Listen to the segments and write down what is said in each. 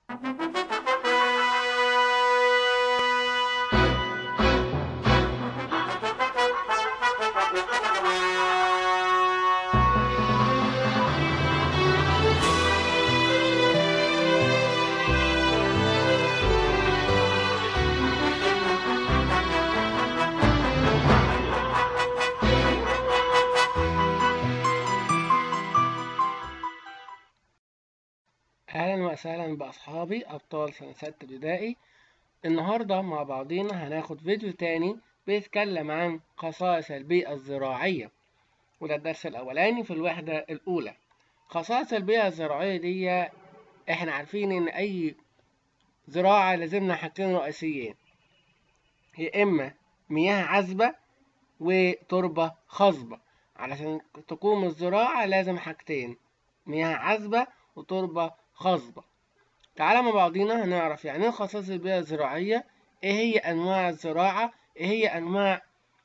أهلا وسهلا بأصحابي أبطال سنة ستة ابتدائي النهاردة مع بعضينا هناخد فيديو تاني بيتكلم عن خصائص البيئة الزراعية وده الدرس الأولاني في الوحدة الأولى خصائص البيئة الزراعية دي إحنا عارفين إن أي زراعة لازمنا حاجتين رئيسيين يا إما مياه عذبة وتربة خصبة علشان تقوم الزراعة لازم حاجتين مياه عذبة وتربة خصبة تعالى مع بعضينا هنعرف يعني ايه خصائص البيئة الزراعية ايه هي انواع الزراعة ايه هي انواع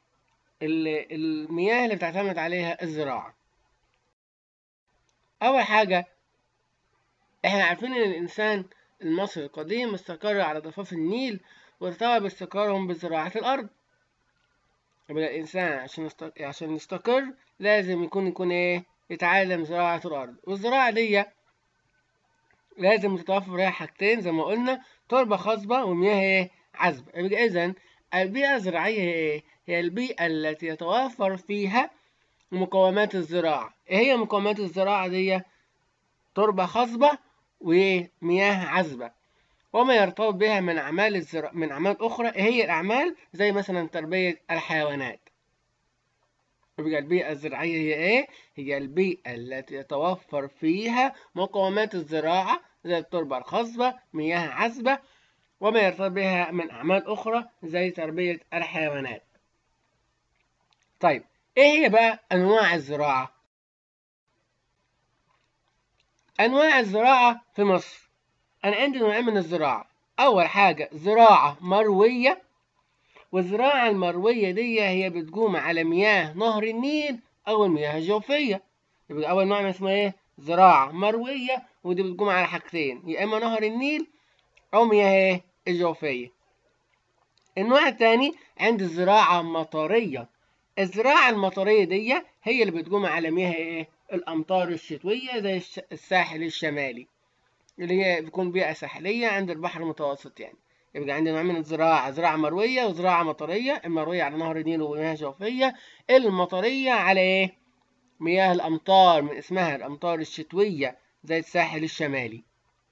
المياه اللي بتعتمد عليها الزراعة اول حاجة احنا عارفين ان الانسان المصري القديم استقر على ضفاف النيل وارتبط باستقرارهم بزراعة الارض يبقى الانسان عشان يستق... عشان يستقر لازم يكون يكون ايه يتعلم زراعة الارض والزراعة دي لازم تتوفر فيها حاجتين زي ما قلنا تربة خصبة ومياه ايه عذبة يبقى إذا البيئة الزراعية هي ايه؟ هي البيئة التي يتوفر فيها مقومات الزراعة ايه هي مقومات الزراعة دي؟ تربة خصبة ومياه عذبة وما يرتبط بها من أعمال الزراعة من أعمال أخرى ايه هي الأعمال زي مثلا تربية الحيوانات يبقى البيئة الزراعية هي إيه؟ هي البيئة التي يتوفر فيها مقومات الزراعة زي التربة الخصبة، مياه عذبة، وما يرتبط بها من أعمال أخرى زي تربية الحيوانات. طيب، إيه هي بقى أنواع الزراعة؟ أنواع الزراعة في مصر أنا عندي نوعين من الزراعة، أول حاجة زراعة مروية والزراعة المروية دي هي بتقوم على مياه نهر النيل أو المياه الجوفية يبقى أول نوع اسمه إيه؟ زراعة مروية ودي بتقوم على حاجتين يا إما نهر النيل أو مياه إيه؟ الجوفية النوع التاني عند الزراعة مطرية الزراعة المطرية دي هي اللي بتقوم على مياه إيه؟ الأمطار الشتوية زي الساحل الشمالي اللي هي بتكون بيئة ساحلية عند البحر المتوسط يعني يبقى عندنا نوع من الزراعة زراعة مروية وزراعة مطرية المروية على نهر النيل ومياه جوفية المطرية على ايه؟ مياه الأمطار من اسمها الأمطار الشتوية زي الساحل الشمالي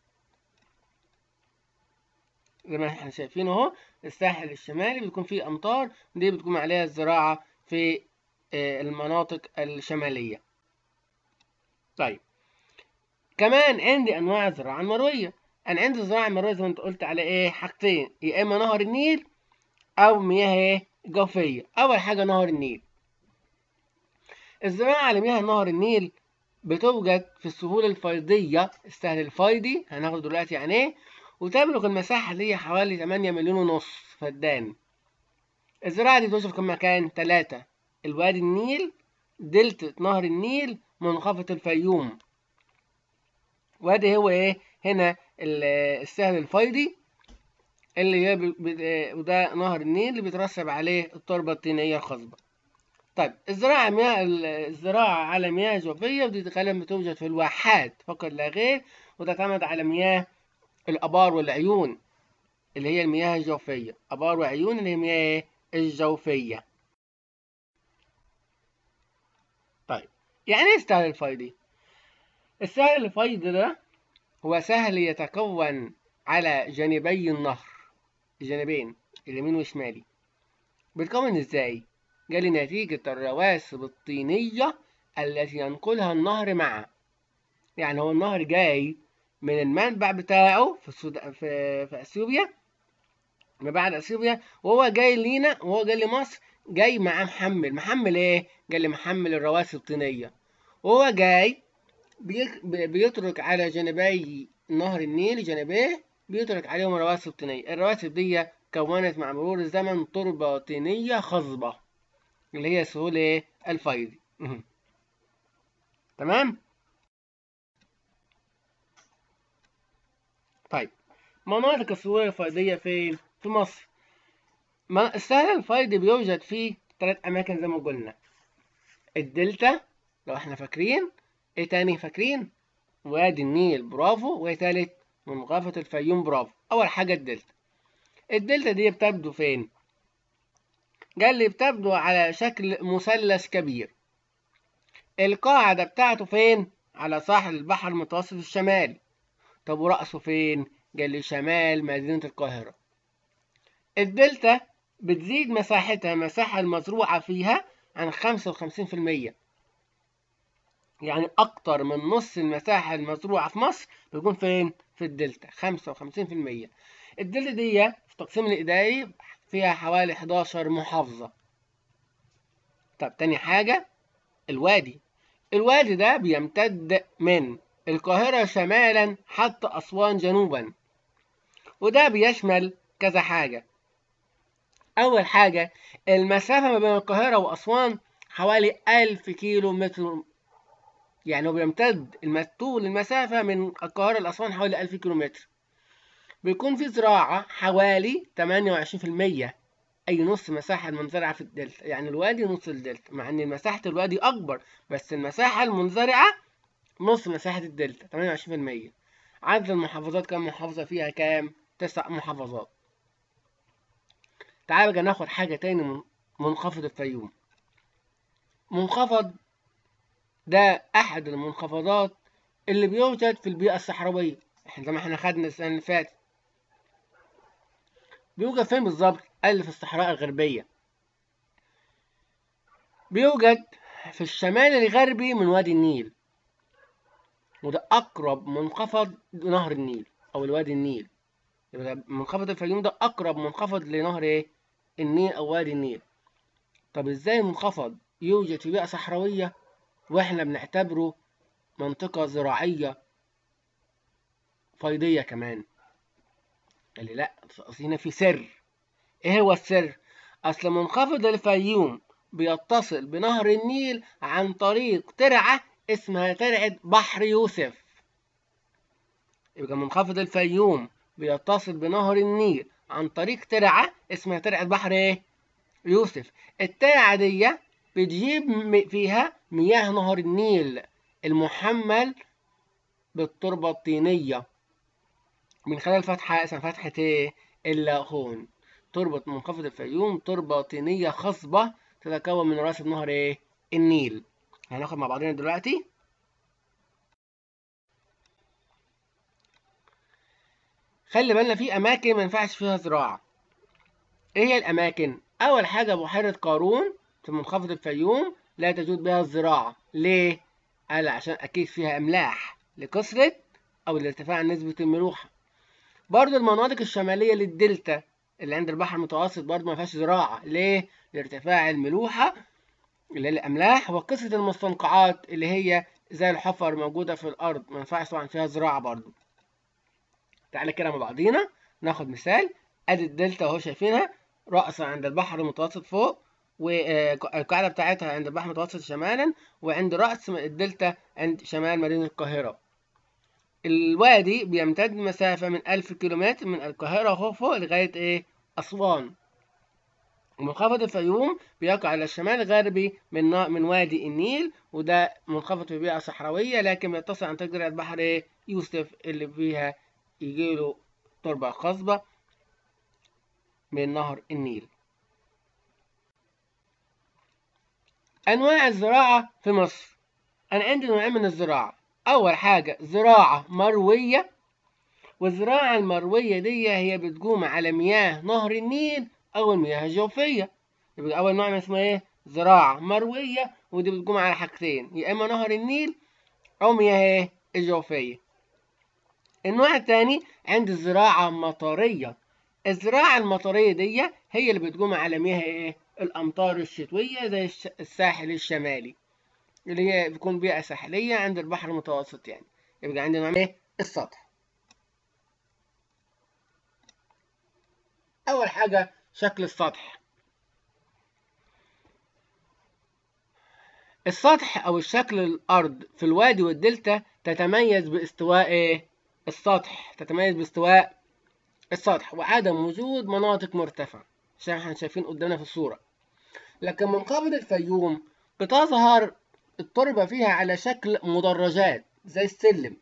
زي ما احنا شايفين اهو الساحل الشمالي بيكون فيه أمطار دي بتكون عليها الزراعة في المناطق الشمالية طيب كمان عندي أنواع الزراعة المروية انا عندي الزراعه المرويه زي ما انت قلت على ايه حاجتين يا اما نهر النيل او مياه ايه جوفيه اول حاجه نهر النيل الزراعه على مياه نهر النيل بتوجد في السهول الفيضيه السهل الفيضي هناخد دلوقتي يعني ايه وتبلغ المساحه دي حوالي 8 مليون ونص فدان الزراعه دي توصف كم مكان ثلاثة الوادي النيل دلتا نهر النيل منخفض الفيوم وادي هو ايه هنا السهل الفيضي اللي هي وده نهر النيل اللي بيترسب عليه التربة الطينية الخصبة. طيب الزراعة مياه الزراعة على مياه جوفية ودي غالبا بتوجد في الواحات فقط لا غير وتعتمد على مياه الآبار والعيون اللي هي المياه الجوفية، آبار وعيون اللي هي مياه الجوفية. طيب يعني ايه السهل الفيضي؟ السهل الفيضي ده هو سهل يتكون على جانبي النهر الجانبين اليمين والشمالي بيتكون ازاي جالي نتيجة الرواسب الطينية التي ينقلها النهر معه يعني هو النهر جاي من المنبع بتاعه في السود... في في اثيوبيا ما بعد اثيوبيا وهو جاي لينا وهو جاي لمصر جاي معاه محمل محمل ايه جاي محمل الرواسب الطينية وهو جاي بيترك على جانبي نهر النيل جانبيه بيترك عليهم رواسب طينية الرواسب دي كونت مع مرور الزمن تربة طينية خصبة اللي هي سهولة الفيض تمام طيب مناطق السهول الفيضية فين؟ في مصر ما- السهل الفيضي بيوجد فيه ثلاث أماكن زي ما قلنا الدلتا لو احنا فاكرين ايه تاني فاكرين وادي النيل برافو وايه تالت منخفض الفيوم برافو أول حاجة الدلتا الدلتا دي بتبدو فين؟ قال لي بتبدو على شكل مثلث كبير القاعدة بتاعته فين؟ على ساحل البحر المتوسط الشمالي طب ورأسه فين؟ قال لي شمال مدينة القاهرة الدلتا بتزيد مساحتها المساحة المزروعة فيها عن 55% يعني أكتر من نص المساحة المزروعة في مصر بيكون فين؟ في الدلتا 55% الدلتا دي في التقسيم الإداري فيها حوالي 11 محافظة طب تاني حاجة الوادي الوادي ده بيمتد من القاهرة شمالا حتى أسوان جنوبا وده بيشمل كذا حاجة أول حاجة المسافة ما بين القاهرة وأسوان حوالي ألف كيلو متر يعني هو بيمتد الم- طول المسافة من القاهرة لأسوان حوالي ألف كيلو متر بيكون في زراعة حوالي 28% أي نص مساحة المنزرعة في الدلتا يعني الوادي نص الدلتا مع إن مساحة الوادي أكبر بس المساحة المنزرعة نص مساحة الدلتا 28% عدد المحافظات كام محافظة فيها كام؟ تسع محافظات تعال بقى ناخد حاجة تاني من منخفض الفيوم منخفض ده أحد المنخفضات اللي بيوجد في البيئة الصحراوية احنا زي ما احنا خدنا السنة اللي فاتت بيوجد فين بالظبط؟ قال لي في الصحراء الغربية بيوجد في الشمال الغربي من وادي النيل وده أقرب منخفض لنهر النيل أو الوادي النيل يبقى منخفض الفيوم ده أقرب منخفض لنهر إيه؟ النيل أو وادي النيل طب إزاي منخفض يوجد في بيئة صحراوية وإحنا بنعتبره منطقة زراعية فيضية كمان قال لي لأ أصل هنا في سر إيه هو السر؟ أصل منخفض الفيوم بيتصل بنهر النيل عن طريق ترعة اسمها ترعة بحر يوسف يبقى منخفض الفيوم بيتصل بنهر النيل عن طريق ترعة اسمها ترعة بحر ايه؟ يوسف الترعة دي بتجيب م- فيها مياه نهر النيل المحمل بالتربة الطينية من خلال فتحة اسمها فتحة ايه؟ اللاهون تربة منخفض الفيوم تربة طينية خصبة تتكون من راس النهر ايه؟ النيل هناخد مع بعضنا دلوقتي خلي بالنا في اماكن ما ينفعش فيها زراعه ايه هي الاماكن اول حاجه بحيره قارون في منخفض الفيوم لا تجود بها الزراعه ليه قال عشان اكيد فيها املاح لكثره او لارتفاع نسبه الملوحه برضو المناطق الشماليه للدلتا اللي عند البحر المتوسط برضو ما فيهاش زراعه ليه لارتفاع الملوحه اللي هي الاملاح وكثره المستنقعات اللي هي زي الحفر موجوده في الارض ما ينفعش طبعا فيها زراعه برضو تعالى كده مع بعضينا ناخد مثال ادي الدلتا اهو شايفينها رأسها عند البحر المتوسط فوق والقاعدة بتاعتها عند البحر المتوسط شمالا وعند رأس الدلتا عند شمال مدينة القاهرة الوادي بيمتد مسافة من ألف كيلومتر من القاهرة اهو فوق لغاية ايه أسوان ومنخفض الفيوم بيقع على الشمال الغربي من نا- من وادي النيل وده منخفض في بيئة صحراوية لكن بيتصل عن طريق درع البحر ايه يوسف اللي فيها يجيله تربة خصبة من نهر النيل أنواع الزراعة في مصر أنا عندي نوعين من الزراعة أول حاجة زراعة مروية والزراعة المروية دي هي بتقوم على مياه نهر النيل أو المياه الجوفية يبقى أول نوع اسمه إيه؟ زراعة مروية ودي بتقوم على حاجتين يا إما نهر النيل أو مياه إيه؟ الجوفية النوع الثاني عند الزراعة مطرية الزراعة المطرية دي هي اللي بتقوم على مياه ايه الأمطار الشتوية زي الش- الساحل الشمالي اللي هي بتكون بيئة ساحلية عند البحر المتوسط يعني يبقى عندنا نوع ايه السطح أول حاجة شكل السطح السطح أو الشكل الأرض في الوادي والدلتا تتميز باستواء إيه؟ السطح تتميز باستواء السطح وعدم وجود مناطق مرتفعة عشان احنا شايفين قدامنا في الصورة لكن منخفض الفيوم بتظهر التربة فيها على شكل مدرجات زي السلم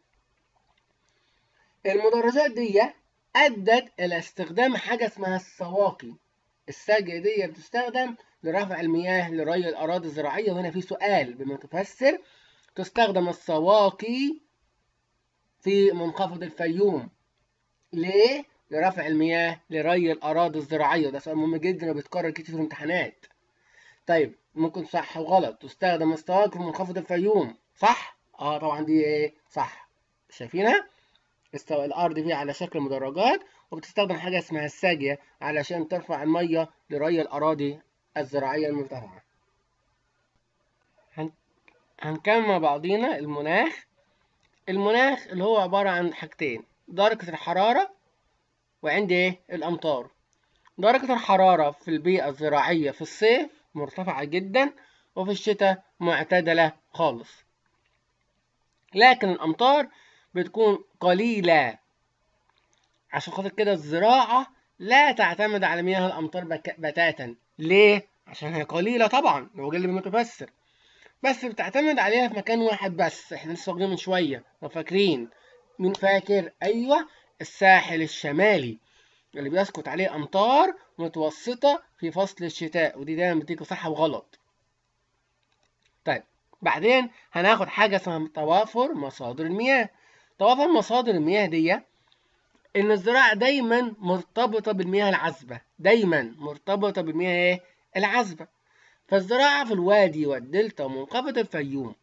المدرجات دي أدت إلى استخدام حاجة اسمها السواقي الساقية دي بتستخدم لرفع المياه لري الأراضي الزراعية وهنا في سؤال بمتفسر تستخدم السواقي في منخفض الفيوم ليه؟ لرفع المياه لري الأراضي الزراعية ده سؤال مهم جدا وبيتكرر كتير في الامتحانات طيب ممكن صح وغلط تستخدم السواقي في منخفض الفيوم صح؟ اه طبعا دي ايه؟ صح شايفينها؟ استوى الأرض فيها على شكل مدرجات وبتستخدم حاجة اسمها الساجية علشان ترفع المية لري الأراضي الزراعية المرتفعة هن... هنكمل مع بعضينا المناخ المناخ اللي هو عبارة عن حاجتين درجة الحرارة وعندي ايه الأمطار درجة الحرارة في البيئة الزراعية في الصيف مرتفعة جدا وفي الشتاء معتدلة خالص لكن الأمطار بتكون قليلة عشان خاطر كده الزراعة لا تعتمد على مياه الأمطار بك... بتاتا ليه؟ عشان هي قليلة طبعا لو جل متفسر بس بتعتمد عليها في مكان واحد بس احنا لسه واخدين من شوية لو فاكرين مين فاكر؟ أيوه الساحل الشمالي اللي بيسقط عليه أمطار متوسطة في فصل الشتاء ودي دايما بتيجي صح وغلط طيب بعدين هناخد حاجة اسمها توافر مصادر المياه توافر مصادر المياه دي ان الزراعة دايما مرتبطة بالمياه العذبة دايما مرتبطة بالمياه العذبة فالزراعة في الوادي والدلتا ومنخفض الفيوم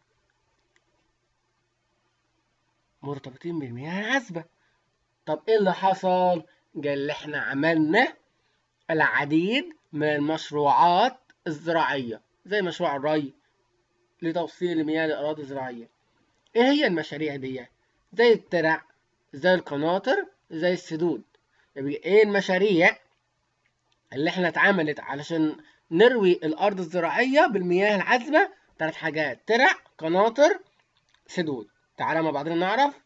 مرتبطين بالمياه العذبة طب ايه اللي حصل؟ قال احنا عملنا العديد من المشروعات الزراعية زي مشروع الري لتوصيل المياه للأراضي الزراعية ايه هي المشاريع دي؟ زي الترع زي القناطر زي السدود يبقى ايه المشاريع اللي احنا اتعملت علشان نروي الارض الزراعية بالمياه العذبة ثلاث حاجات ترع قناطر سدود تعالى مع بعضنا نعرف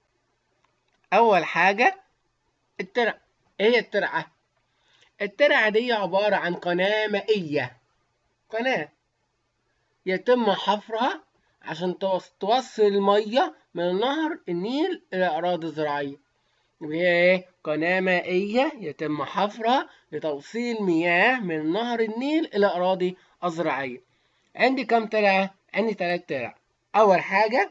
اول حاجة الترع ايه هي الترعة الترعة دي عبارة عن قناة مائية قناة يتم حفرها عشان توصل المية من نهر النيل إلى الأراضي الزراعية يبقى هي إيه؟ قناة مائية يتم حفرها لتوصيل مياه من نهر النيل إلى الأراضي الزراعية عندي كم ترعة؟ عندي تلات ترع أول حاجة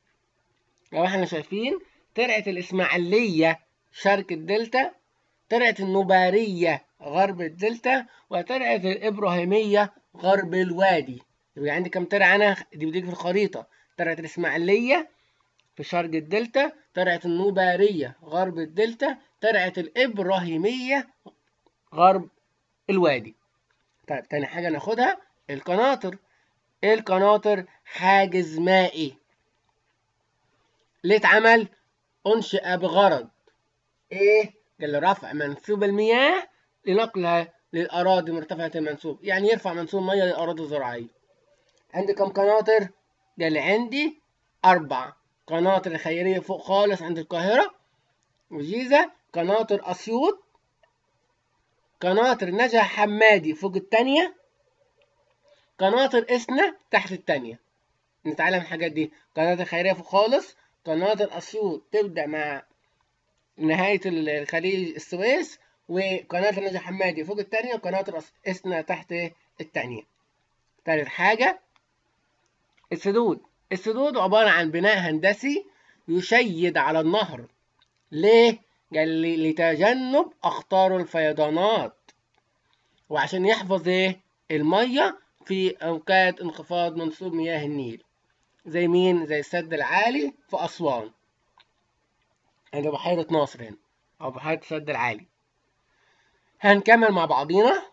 لو احنا شايفين ترعة الإسماعيلية شرق الدلتا ترعة النبارية غرب الدلتا وترعة الإبراهيمية غرب الوادي يبقى عندي كم ترعة أنا دي بتيجي في الخريطة ترعة الإسماعيلية في شرق الدلتا ترعة النوبارية غرب الدلتا ترعة الإبراهيمية غرب الوادي طيب تاني حاجة ناخدها القناطر إيه القناطر حاجز مائي ليه اتعمل أنشئ بغرض إيه قال رفع منسوب المياه لنقلها للأراضي مرتفعة المنسوب يعني يرفع منسوب مية للأراضي الزراعية عندي كم قناطر؟ قال عندي أربع قناطر خيرية فوق خالص عند القاهرة وجيزة قناطر أسيوط قناطر نجع حمادي فوق التانية قناطر إسنا تحت التانية نتعلم الحاجات دي قناطر خيرية فوق خالص قناطر أسيوط تبدأ مع نهاية الخليج السويس وقناطر نجع حمادي فوق التانية وقناطر إسنا تحت التانية تالت حاجة السدود السدود عبارة عن بناء هندسي يشيد على النهر ليه؟ قال لي لتجنب أخطار الفيضانات وعشان يحفظ إيه؟ المية في أوقات انخفاض منسوب مياه النيل زي مين؟ زي السد العالي في أسوان عند بحيرة ناصر هنا أو بحيرة السد العالي هنكمل مع بعضينا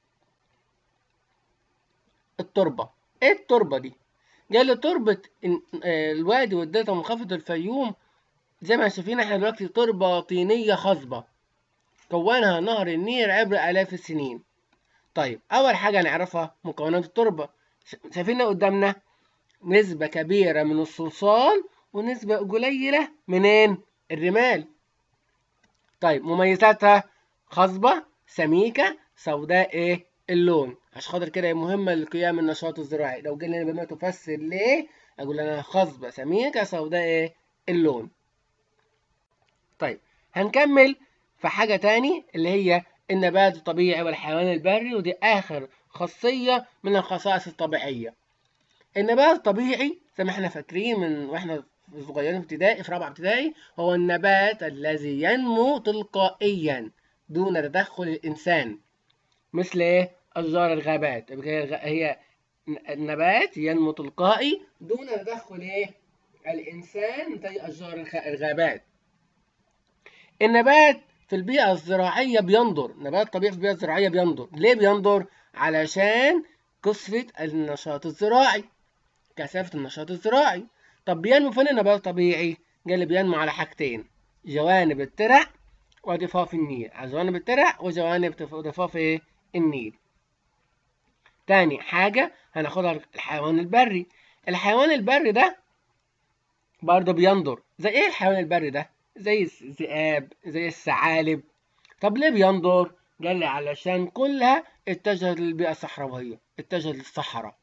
التربة ايه التربة دي؟ قال لي تربة الوادي والدلتا ومنخفض الفيوم زي ما شايفين احنا دلوقتي تربة طينية خصبة كونها نهر النيل عبر آلاف السنين طيب أول حاجة نعرفها مكونات التربة شايفين قدامنا نسبة كبيرة من الصلصال ونسبة قليلة منين؟ الرمال طيب مميزاتها خصبة سميكة سوداء ايه اللون عشان خاطر كده مهمة لقيام النشاط الزراعي لو جالي بما تفسر ليه اقول انا خصبة سميكة سوداء ايه اللون طيب هنكمل في حاجة تاني اللي هي النبات الطبيعي والحيوان البري ودي آخر خاصية من الخصائص الطبيعية النبات الطبيعي زي ما احنا فاكرين من واحنا صغيرين في ابتدائي في رابعة ابتدائي هو النبات الذي ينمو تلقائيا دون تدخل الإنسان مثل ايه؟ أشجار الغابات هي النبات ينمو تلقائي دون تدخل ايه؟ الإنسان زي أشجار الغابات النبات في البيئة الزراعية بينظر نبات طبيعي في البيئة الزراعية بينظر ليه بينظر؟ علشان كثرة النشاط الزراعي كثافة النشاط الزراعي طب بينمو فين النبات الطبيعي؟ قال بينمو على حاجتين جوانب الترع وضفاف النيل على جوانب الترع وجوانب ضفاف ايه؟ النيل تاني حاجة هناخدها الحيوان البري الحيوان البري ده برضه بينظر زي ايه الحيوان البري ده؟ زي الذئاب زي الثعالب طب ليه بينظر؟ قال لي علشان كلها اتجهت للبيئة الصحراوية اتجهت للصحراء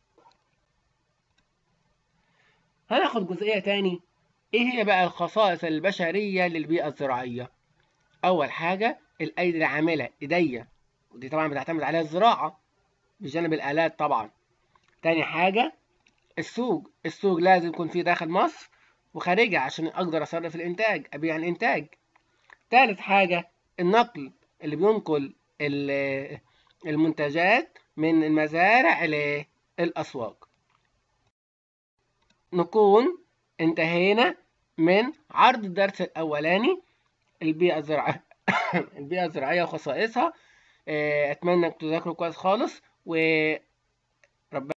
هناخد جزئية تاني ايه هي بقى الخصائص البشرية للبيئة الزراعية أول حاجة الأيدي العاملة إيديا ودي طبعا بتعتمد عليها الزراعة بجانب الآلات طبعا تاني حاجة السوق السوق لازم يكون فيه داخل مصر وخارجها عشان أقدر أصرف الإنتاج أبيع الإنتاج تالت حاجة النقل اللي بينقل المنتجات من المزارع للأسواق نكون انتهينا من عرض الدرس الأولاني البيئة الزراعية البيئة الزراعية وخصائصها أتمنى أنكم تذاكروا كويس خالص و